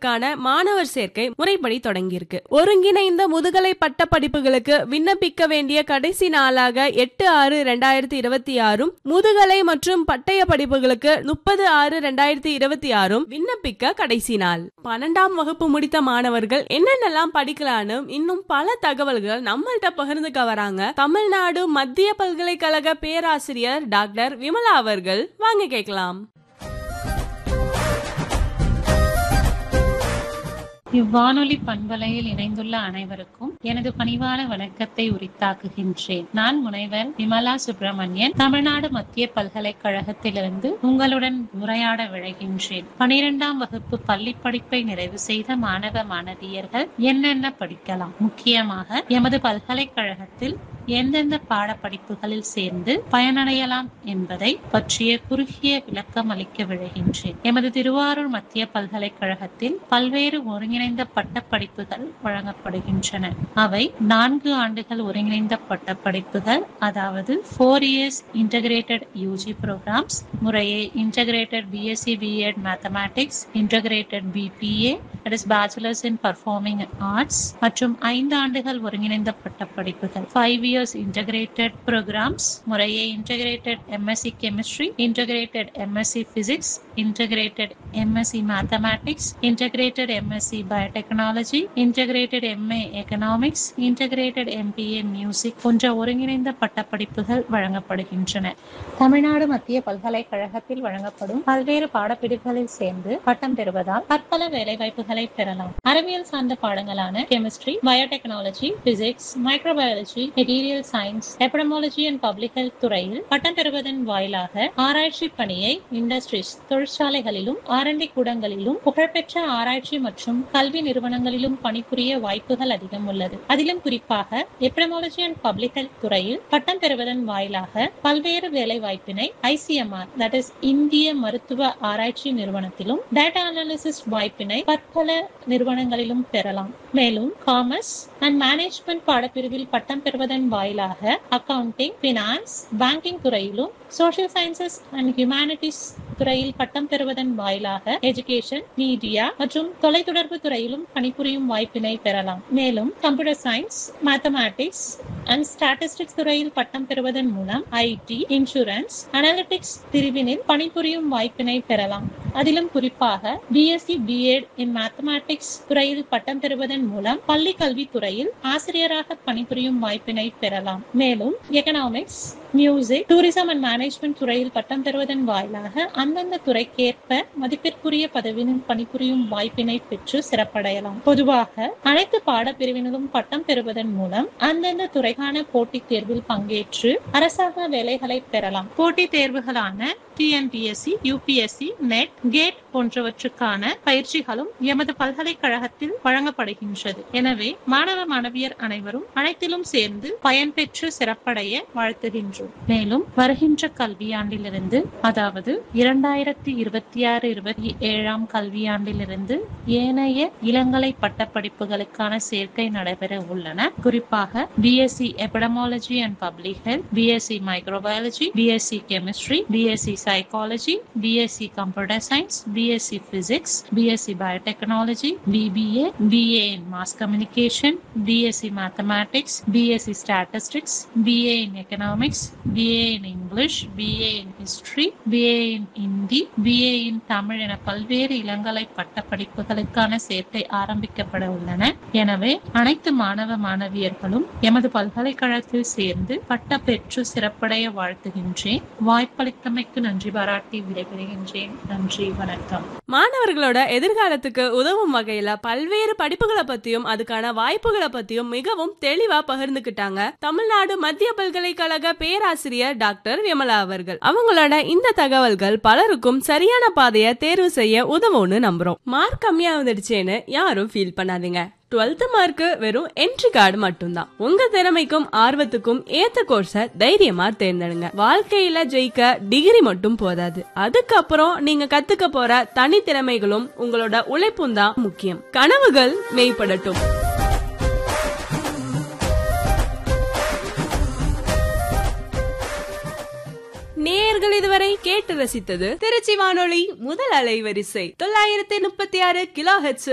படிப்புகளுக்கான மாணவர் சேர்க்கை முறைப்படி தொடங்கியிருக்கு ஒருங்கிணைந்த முதுகலை பட்ட படிப்புகளுக்கு விண்ணப்பிக்க வேண்டிய கடைசி நாளாக எட்டு ஆறு ரெண்டாயிரத்தி இருபத்தி ஆறும் முதுகலை மற்றும் பட்டய படிப்புகளுக்கு முப்பது ஆறு ரெண்டாயிரத்தி இருபத்தி ஆறும் விண்ணப்பிக்க கடைசி நாள் பன்னெண்டாம் வகுப்பு முடித்த மாணவர்கள் என்னென்னலாம் படிக்கலான்னு இன்னும் பல தகவல்கள் நம்மள்ட்ட பகிர்ந்துக்க வராங்க தமிழ்நாடு மத்திய பல்கலைக்கழக பேராசிரியர் டாக்டர் விமலா அவர்கள் வாங்க கேட்கலாம் இவ்வானொலி பண்பலையில் இணைந்துள்ள அனைவருக்கும் எனது பணிவான வணக்கத்தை உரித்தாக்குகின்றேன் நான் முனைவர் விமலா சுப்பிரமணியன் தமிழ்நாடு மத்திய பல்கலைக்கழகத்திலிருந்து உங்களுடன் உரையாட விழைகின்றேன் பனிரெண்டாம் வகுப்பு பள்ளி படிப்பை நிறைவு செய்த மாணவ மாணவியர்கள் என்னென்ன படிக்கலாம் முக்கியமாக எமது பல்கலைக்கழகத்தில் எந்தெந்த பாடப்படிப்புகளில் சேர்ந்து பயனடையலாம் என்பதை பற்றிய குறுகிய விளக்கம் அளிக்க விழைகின்றேன் எமது திருவாரூர் மத்திய பல்கலைக்கழகத்தில் பல்வேறு ஒருங்கிணைந்த பட்டப்படிப்புகள் வழங்கப்படுகின்றன அவை நான்கு ஆண்டுகள் ஒருங்கிணைந்த பட்டப்படிப்புகள் அதாவது four years integrated UG programmes முறையே integrated BSc BEd mathematics integrated BBA that is bachelors in performing arts மற்றும் ஐந்து ஆண்டுகள் ஒருங்கிணைந்த பட்டப்படிப்புகள் ஃபைவ் இயர்ஸ் இன்டகிரேட்டட் ப்ரோக்ராம்ஸ் முறையே integrated MSc chemistry integrated MSc physics integrated MSc mathematics integrated MSc biotechnology integrated MA economics integrated MBA music போன்ற ஒருங்கிணைந்த பட்டப்படிப்புகள் வழங்கப்படுகின்றன தமிழ்நாடு மத்திய பல்கலைக்கழகத்தில் வழங்கப்படும் பல்வேறு பாடப்பிரிவுகளில் சேர்ந்து பட்டம் பெறுவதால் பற்பல வேலைவாய்ப்புகளை பெறலாம் அறிவியல் சார்ந்த பாடங்களான chemistry biotechnology physics microbiology material science epidemiology and public health துறையில் பட்டம் பெறுவதன் வாயிலாக ஆராய்ச்சி பணியை இண்டஸ்ட்ரீஸ் தொழிற்சாலைகளிலும் ஆரண்டி கூடங்களிலும் புகழ்பெற்ற ஆராய்ச்சி மற்றும் கல்வி நிறுவனங்களிலும் பணிபுரிய வாய்ப்புகள் அதிகம் உள்ளது அதிலும் குறிப்பாக எப்டமாலஜி அண்ட் பப்ளிக் ஹெல்த் துறையில் பட்டம் பெறுவதன் வாயிலாக பல்வேறு வேலை வாய்ப்பினை ஐசிஎம்ஆர் தட் இஸ் இந்திய மருத்துவ ஆராய்ச்சி நிறுவனத்திலும் டேட்டா அனாலிசிஸ் வாய்ப்பினை பற்பல நிறுவனங்களிலும் பெறலாம் மேலும் காமர்ஸ் அண்ட் மேனேஜ்மெண்ட் பாடப்பிரிவில் பட்டம் பெறுவதன் வாயிலாக அக்கவுண்டிங் பினான்ஸ் பேங்கிங் துறையிலும் சோசியல் சயின்சஸ் அண்ட் ஹியூமானிட்டிஸ் துறையில் பட்டம் பெறுவதன் வாயிலாக எஜுகேஷன் மீடியா மற்றும் தொலைத்தொடர்பு துறையிலும் பணிபுரியும் வாய்ப்பினை பெறலாம் மேலும் computer science mathematics and statistics துறையில் பட்டம் பெறுவதன் மூலம் ஐடி இன்சூரன்ஸ் அனாலிட்டிக்ஸ் பிரிவினில் பணிபுரியும் வாய்ப்பினை பெறலாம் அதிலும் குறிப்பாக பிஎஸ்சி பிஎட் இன் மேத்தமேட்டிக்ஸ் துறையில் பட்டம் பெறுவதன் மூலம் பள்ளி கல்வி துறையில் ஆசிரியராக பணிபுரியும் வாய்ப்பினை பெறலாம் மேலும் economics music tourism and management துறையில் பட்டம் பெறுவதன் வாயிலாக அந்தந்த துறைக்கேற்ப மதிப்பிற்குரிய பதவியிலும் பணிபுரியும் வாய்ப்பினை பெற்று சிறப்படையலாம் பொதுவாக அனைத்து பாடப்பிரிவினரும் பட்டம் பெறுவதன் மூலம் அந்தந்த துறைக்கான போட்டித் தேர்வில் பங்கேற்று அரசாங்க வேலைகளை பெறலாம் போட்டித் தேர்வுகளான டிஎன்பிஎஸ்சி யூபிஎஸ்சி நெட் கேட் போன்றவற்றுக்கான பயிற்சிகளும் எமது பல்கலைக்கழகத்தில் வழங்கப்படுகின்றது எனவே மாணவ மாணவியர் அனைவரும் அனைத்திலும் சேர்ந்து பயன்பெற்று சிறப்படைய வாழ்த்துகின்றோம் மேலும் வருகின்ற கல்வியாண்டிலிருந்து அதாவது இரண்டாயிரத்தி இருபத்தி ஆறு இருபத்தி ஏழாம் கல்வியாண்டிலிருந்து ஏனைய இளங்கலை பட்டப்படிப்புகளுக்கான சேர்க்கை நடைபெற உள்ளன குறிப்பாக BSc epidemiology and public health BSc microbiology BSc chemistry BSc psychology, BSc Computer Science, BSc Physics, BSc Biotechnology, BBA, BA in Mass Communication, BSc Mathematics, BSc Statistics, BA in Economics, BA in English, BA in History, BA in Hindi, BA in Tamil என பல்வேறு இளங்கலை பட்ட படிப்புகளுக்கான சேர்க்கை ஆரம்பிக்கப்பட உள்ளன எனவே அனைத்து மாணவ மாணவியர்களும் எமது பல்கலைக்கழகத்தில் சேர்ந்து பட்ட பெற்று சிறப்படைய வாழ்த்துகின்றேன் வாய்ப்பளித்தமைக்கு நன்றி பாராட்டி விடைபெறுகின்றேன் நன்றி வணக்கம் மாணவர்களோட எதிர்காலத்துக்கு உதவும் வகையில பல்வேறு படிப்புகளை பத்தியும் அதுக்கான வாய்ப்புகளை பத்தியும் மிகவும் தெளிவா பகிர்ந்துகிட்டாங்க தமிழ்நாடு மத்திய பல்கலைக்கழக பேராசிரியர் டாக்டர் விமலா அவர்கள் அவங்களோட இந்த தகவல்கள் பலருக்கும் சரியான பாதையை தேர்வு செய்ய உதவும்னு நம்புறோம் மார்க் கம்மியா வந்துடுச்சேன்னு யாரும் ஃபீல் பண்ணாதீங்க டுவெல்த் மார்க் வெறும் என்ட்ரி கார்டு மட்டும்தான் உங்க திறமைக்கும் ஆர்வத்துக்கும் ஏத்த கோர்ஸ தைரியமா தேர்ந்தெடுங்க வாழ்க்கையில ஜெயிக்க டிகிரி மட்டும் போதாது அதுக்கப்புறம் நீங்க கத்துக்க போற தனி திறமைகளும் உங்களோட உழைப்பும் தான் முக்கியம் கனவுகள் மெய்ப்படட்டும் நேயர்கள் இதுவரை கேட்டு ரசித்தது திருச்சி வானொலி முதல் அலைவரிசை தொள்ளாயிரத்தி முப்பத்தி ஆறு கிலோ ஹெச்